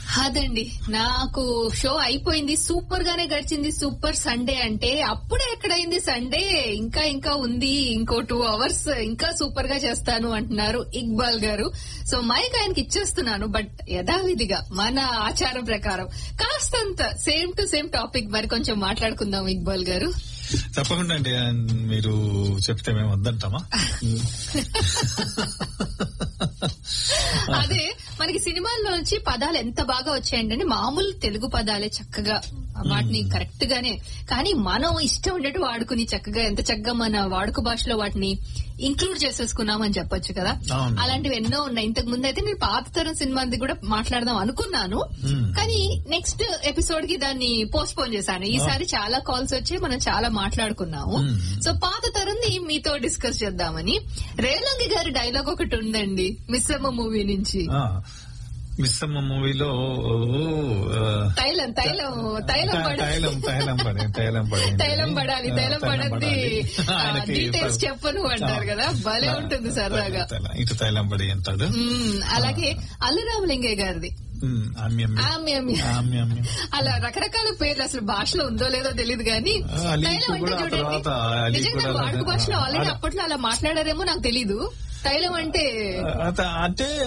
అదండి నాకు షో అయిపోయింది సూపర్ గానే గడిచింది సూపర్ సండే అంటే అప్పుడే ఎక్కడైంది సండే ఇంకా ఇంకా ఉంది ఇంకో టూ అవర్స్ ఇంకా సూపర్ గా చేస్తాను అంటున్నారు ఇక్బాల్ గారు సో మైక్ ఆయనకి ఇచ్చేస్తున్నాను బట్ యథావిధిగా మన ఆచారం ప్రకారం కాస్తంత సేమ్ టు సేమ్ టాపిక్ మరి కొంచెం మాట్లాడుకుందాం ఇక్బాల్ గారు తప్పకుండా అండి మీరు చెప్తే మేము వద్దంటామా అదే మనకి సినిమాల్లో నుంచి పదాలు ఎంత బాగా వచ్చాయంటే మామూలు తెలుగు పదాలే చక్కగా వాటిని కరెక్ట్ గానే కానీ మనం ఇష్టం ఉండేట్టు వాడుకుని చక్కగా ఎంత చక్కగా మన వాడుక భాషలో వాటిని ఇంక్లూడ్ చేసేసుకున్నామని చెప్పొచ్చు కదా అవును. అలాంటివి ఎన్నో ఉన్నాయి ఇంతకు ముందు అయితే నేను పాత తరం సినిమాది కూడా మాట్లాడదాం అనుకున్నాను Hmm. కానీ నెక్స్ట్ ఎపిసోడ్ కి దాన్ని పోస్ట్ పోన్ చేశాను ఈసారి చాలా కాల్స్ వచ్చి మనం చాలా మాట్లాడుకున్నాము Hmm. సో పాత తరంది మీతో డిస్కస్ చేద్దామని రేలంగి గారి డైలాగ్ ఒకటి ఉందండి మిస్సమ్మ మూవీ నుంచి ఆ, మిస్సమ్మ మూవీలో తైలం తైలం తైలం పడ- తైలం తైలం పడి తైలం పడి తైలం పడాలి తైలం పడంది డీటెయిల్స్ చెప్పను అంటారు కదా భలే ఉంటుంది సరదాగా ఇటు తైలం పడి అంటాడు మ్మ్. అలాగే అల్లురామలింగయ్య గారిది ఉమ్, ఆమ్యం ఆమ్యం. ఆమ్యం అలా రకరకాల పేర్లు అసలు భాషలో ఉందో లేదో తెలియదు కానీ ఆ, అలీకి తైలం అంటే కూడా ఆ చూడండి తర్వాత అలీకి నిజంగా కూడా వాడుక భాషలో ఆల్రెడీ అలా- అప్పట్లో అలా మాట్లాడారేమో నాకు తెలీదు తైలం అంటే అత- అంటే